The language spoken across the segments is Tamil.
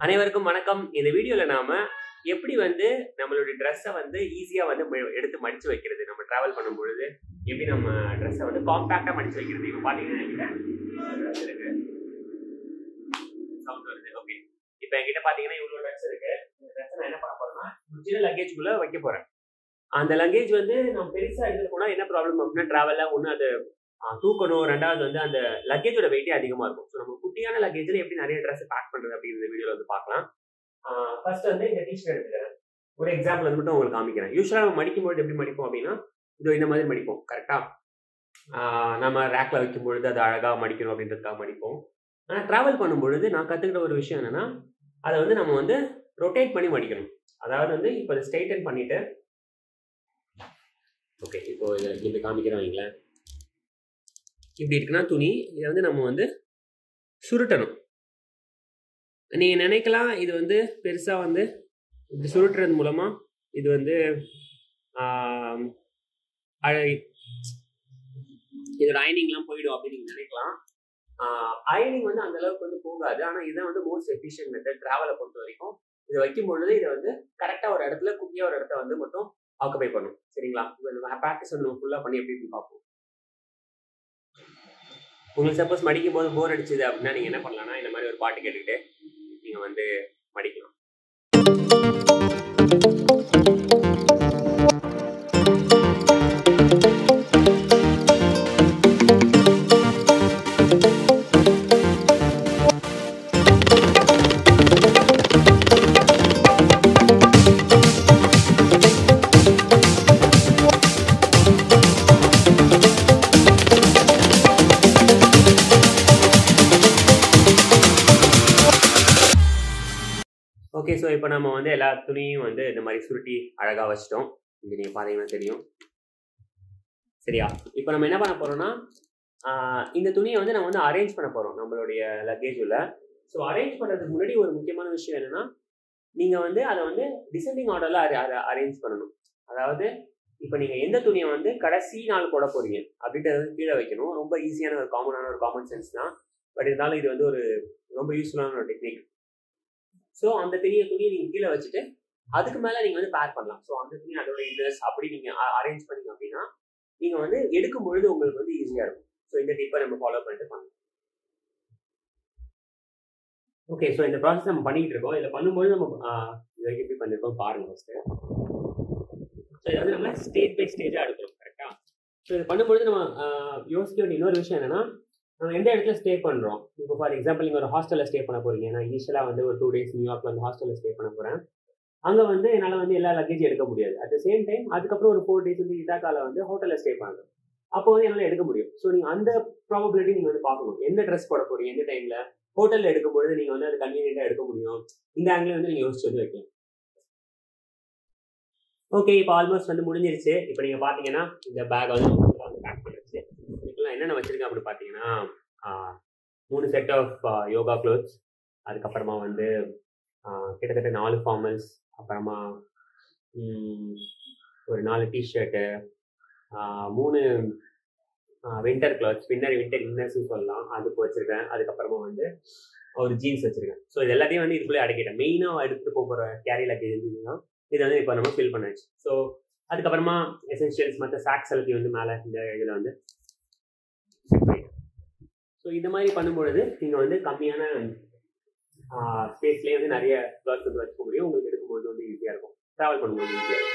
அனைவருக்கும் வணக்கம் இந்த வீடியோல நாம எப்படி வந்து நம்மளுடைய ட்ரெஸ்ஸை வந்து ஈஸியா வந்து ம- எடுத்து மடிச்சு வைக்கிறது நம்ம டிராவல் பண்ணும் பொழுது எப்படி நம்ம ட்ரெஸ்ஸை வந்து காம்பாக்டா மடிச்சு வைக்கிறது இப்போ பாத்தீங்கன்னா என்கிட்ட dress இருக்கு சவுண்ட் வருது ஓகே இப்போ என்கிட்ட பாத்தீங்கன்னா இவ்வளவு ட்ரெஸ் இருக்கு இந்த ட்ரெஸ் நான் என்ன பண்ண போறேன்னா ஒரு சின்ன லக்கேஜ்குள்ள வைக்க போறேன் அந்த லக்கேஜ் வந்து நம்ம பெருசா எடுத்துட்டு போனா என்ன ப்ராப்ளம் அப்படின்னா டிராவல்ல ஒன்று அது ஆ, தூக்கணும் ரெண்டாவது வந்து அந்த லக்கேஜோட வெயிட்டே அதிகமா இருக்கும் ஸோ நம்ம குட்டியான லக்கேஜ்ல எப்படி நிறைய ட்ரெஸ் பேக் பண்றது அப்படிங்கிற வீடியோல வந்து பார்க்கலாம் ஃபர்ஸ்ட் வந்து இந்த டிஷர்ட் எடுத்துக்கிறேன் ஒரு எக்ஸாம்பிள் வந்து மட்டும் உங்களுக்கு காமிக்கிறேன் யூஸ்வலாக நம்ம மடிக்கும்போது எப்படி மடிப்போம் அப்படின்னா இதோ இந்த மாதிரி மடிப்போம் கரெக்டா நம்ம ரேக்ல வைக்கும் பொழுது அது அழகா மடிக்கணும் அப்படின்றதுக்காக மடிப்போம் ஆனால் டிராவல் பண்ணும்பொழுது நான் கத்துக்கிட்ட ஒரு விஷயம் என்னன்னா அதை வந்து நம்ம வந்து ரொட்டேட் பண்ணி மடிக்கணும் அதாவது வந்து இப்போ இதை ஸ்ட்ரைட்டன் பண்ணிட்டு ஓகே இப்போ இதை இப்படி காமிக்கிறேன் வைங்களேன் இப்படி இருக்குன்னா துணி இதை வந்து நம்ம வந்து சுருட்டணும் நீங்க நினைக்கலாம் இது வந்து பெருசா வந்து இப்படி சுருட்டுறது மூலமா இது வந்து ஆம், அழ- இதோட அயனிங்லாம் போயிடும் அப்படின்னு நீங்க நினைக்கலாம் அயனிங் வந்து அந்த அளவுக்கு வந்து போகாது ஆனா இதுதான் வந்து மோஸ்ட் எஃபிஷியன்ட் மெத்தட் டிராவலை பொறுத்த வரைக்கும் இதை வைக்கும் பொழுது இதை வந்து கரெக்டா ஒரு இடத்துல குட்டியா ஒரு இடத்த வந்து மட்டும் ஆக்குபை பண்ணும் சரிங்களா இப்போ ப்ராக்டிஸ் வந்து ஃபுல்லா பண்ணி எப்படி இருக்குன்னு பார்ப்போம் உங்களுக்கு சப்போஸ் மடிக்கும் போது போர் அடிச்சுது அப்படின்னா நீங்க என்ன பண்ணலாம்னா இந்த மாதிரி ஒரு பாட்டு கேட்டுக்கிட்டு நீங்க வந்து மடிக்கலாம் ஓகே ஸோ இப்போ நம்ம வந்து எல்லா துணியும் வந்து இந்த மாதிரி சுருட்டி அழகா வச்சிட்டோம் இங்க நீங்க பாத்தீங்கன்னா தெரியும் சரியா இப்போ நம்ம என்ன பண்ண போறோம்னா ஆஹ் இந்த துணியை வந்து நம்ம வந்து அரேஞ்ச் பண்ண போறோம் நம்மளுடைய லக்கேஜில் ஸோ அரேஞ்ச் பண்றதுக்கு முன்னாடி ஒரு முக்கியமான விஷயம் என்னன்னா நீங்க வந்து அதை வந்து டிசெண்டிங் ஆர்டர்ல அரேஞ்ச் பண்ணணும் அதாவது இப்போ நீங்க எந்த துணியை வந்து கடைசி நாள் போட போறீங்க அப்படின்றத கீழே வைக்கணும் ரொம்ப ஈஸியான ஒரு காமனான ஒரு காமன் சென்ஸ் தான் பட் இருந்தாலும் இது வந்து ஒரு ரொம்ப யூஸ்ஃபுல்லான ஒரு டெக்னிக் ஸோ அந்த பெரிய துணியை நீங்க கீழே வச்சுட்டு அதுக்கு மேல நீங்க வந்து பேர் பண்ணலாம் ஸோ அந்த துணி அதோட இன்னர்ஸ் அப்படி நீங்க அரேஞ்ச் பண்ணீங்க அப்படின்னா நீங்க வந்து எடுக்கும் பொழுது உங்களுக்கு வந்து ஈஸியா இருக்கும் ஸோ இந்த டிப்பை நம்ம ஃபாலோ பண்ணிட்டு பண்ணலாம் ஓகே ஸோ இந்த ப்ராசஸ் நம்ம பண்ணிட்டு இருக்கோம் இதில் பண்ணும்போது நம்ம ஆஹ், இது வரைக்கும் எப்படி பண்ணிருக்கோம் பாருங்க ஃபர்ஸ்ட் ஸோ இதை வந்து நம்ம ஸ்டேஜ் பை ஸ்டேஜாக எடுக்கிறோம் கரெக்டா ஸோ இது பண்ணும்பொழுது நம்ம ஆஹ், யோசிக்க வேண்டிய இன்னொரு விஷயம் என்னன்னா நம்ம எந்த இடத்துல ஸ்டே பண்ணுறோம் இப்போ ஃபார் எக்ஸாம்பிள் நீங்கள் ஒரு ஹாஸ்டலில் ஸ்டே பண்ண போறீங்க நான் இனிஷியலாக வந்து ஒரு டூ டேஸ் நியூயார்க்ல வந்து ஹாஸ்டலில் ஸ்டே பண்ண போகிறேன் அங்கே வந்து என்னால் வந்து எல்லா லக்கேஜ் எடுக்க முடியாது அட் த சேம் டைம் அதுக்கப்புறம் ஒரு ஃபோர் டேஸ் வந்து இதாக்கால வந்து ஹோட்டலில் ஸ்டே பண்ணுறேன் அப்போ வந்து என்னால் எடுக்க முடியும் ஸோ நீங்கள் அந்த ப்ராபபிலிட்டி நீங்கள் வந்து பார்க்கணும் எந்த ட்ரெஸ் போட போறீங்க எந்த டைமில் ஹோட்டலில் எடுக்கும் பொழுது நீங்கள் வந்து அது கன்வீனியண்ட்டாக எடுக்க முடியும் இந்த ஆங்கிள் வந்து நீங்கள் யோசிச்சு வந்து வைக்கலாம் ஓகே இப்போ ஆல்மோஸ்ட் வந்து முடிஞ்சிருச்சு இப்போ நீங்கள் பார்த்தீங்கன்னா இந்த பேக் வந்து full-ஆ வந்து பேக் பண்ணிருச்சு இதுக்குலாம் என்னென்ன வச்சிருக்கேன் அப்படி பார்த்தீங்கன்னா ஆஹ், மூணு செட் ஆஃப் யோகா க்ளோத்ஸ் அதுக்கப்புறமா வந்து ஆஹ், கிட்டத்தட்ட நாலு ஃபார்மல்ஸ் அப்புறமா ம், ஒரு நாலு டிஷர்ட்டு மூணு வின்டர் கிளாத்ஸ் வின்டர் வின்டர் இன்னர்ஸ்னு சொல்லலாம் அதுக்கு வச்சிருக்கேன் அதுக்கப்புறமா வந்து ஒரு ஜீன்ஸ் வச்சிருக்கேன் ஸோ இது எல்லாத்தையும் வந்து இதுக்குள்ளே அடக்கிட்டேன் மெயினாக எடுத்துட்டு போகிற கேரி லக்கேஜ் வந்து இதுதான் இதை வந்து இப்போ நம்ம ஃபில் பண்ணாச்சு ஸோ அதுக்கப்புறமா எசென்ஷியல்ஸ் மற்ற சாக்ஸ் எல்லாத்தையும் வந்து மேலே இந்த இதில் வந்து ஸோ இந்த மாதிரி பண்ணும்பொழுது நீங்கள் வந்து கம்மியான ஸ்பேஸ்லேயே வந்து நிறைய கிளாத்ஸ் வந்து வச்சுக்க முடியும் உங்களுக்கு எடுக்கும்போது வந்து ஈஸியாக இருக்கும் ட்ராவல் பண்ணும்போது ஈஸியாக இருக்கும்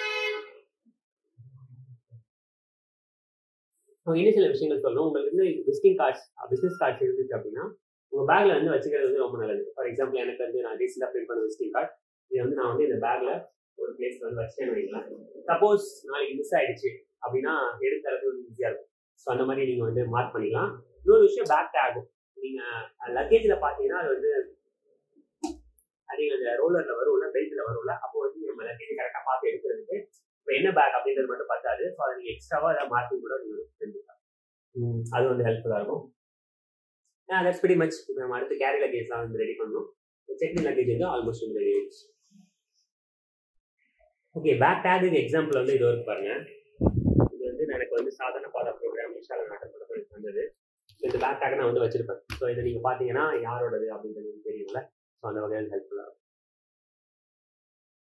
ஸோ இன்னும் சில விஷயங்கள் சொல்லணும் உங்களுக்கு வந்து விசிட்டிங் கார்ட்ஸ் பிஸ்னஸ் கார்ட்ஸ் இருந்துச்சு அப்படின்னா உங்கள் பேக்கில் வந்து வச்சுக்கிறது வந்து ரொம்ப நல்லது ஃபார் எக்ஸாம்பிள் எனக்கு வந்து நான் ரீசெண்டாக பிரிண்ட் பண்ண விசிட்டிங் கார்டு இதை வந்து நான் வந்து இந்த பேக்கில் ஒரு பிளேஸ் வந்து வச்சேன்னு வைக்கலாம் சப்போஸ் நாளைக்கு மிஸ் ஆயிடுச்சு அப்படின்னா எடுத்து தரது வந்து ஈஸியாக இருக்கும் ஸோ அந்த மாதிரி நீங்கள் வந்து மார்க் பண்ணிக்கலாம் இன்னொரு விஷயம் பேக் டேகும் நீங்கள் லக்கேஜில் பார்த்தீங்கன்னா அது வந்து அது அந்த ரோலரில் வரும்ல பெல்ட்டில் வரும்ல அப்போ வந்து நம்ம லக்கேஜ் கரெக்டாக பார்த்து எடுக்கிறதுக்கு இப்போ என்ன பேக் அப்படின்றது மட்டும் பத்தாது ஸோ அதை நீங்கள் எக்ஸ்ட்ராவாக ஏதாவது மார்க்கிங் கூட நீங்கள் செஞ்சுக்கலாம் ம், அது வந்து ஹெல்ப்ஃபுல்லாக இருக்கும் தட்ஸ் வெரி மச் இப்போ நம்ம அடுத்து கேரி லக்கேஜ்லாம் வந்து ரெடி பண்ணணும் செக்இன் லக்கேஜ் வந்து ஆல்மோஸ்ட் வந்து ரெடி ஆயிடுச்சு ஓகே பேக் டேக்கு எக்ஸாம்பிள் வந்து இது வரைக்கும் பாருங்க இது வந்து எனக்கு வந்து சாதாரண பாதா ப்ரோக்ராம் இன்ஸ்டால நாட்டப்பட வந்தது இந்த பேக் டேக் நான் வந்து வச்சிருப்பேன் ஸோ இதை நீங்கள் பார்த்தீங்கன்னா யாரோடது அப்படின்றது தெரியும்ல ஸோ அந்த வகையில் ஹெல்ப்ஃபுல்லாக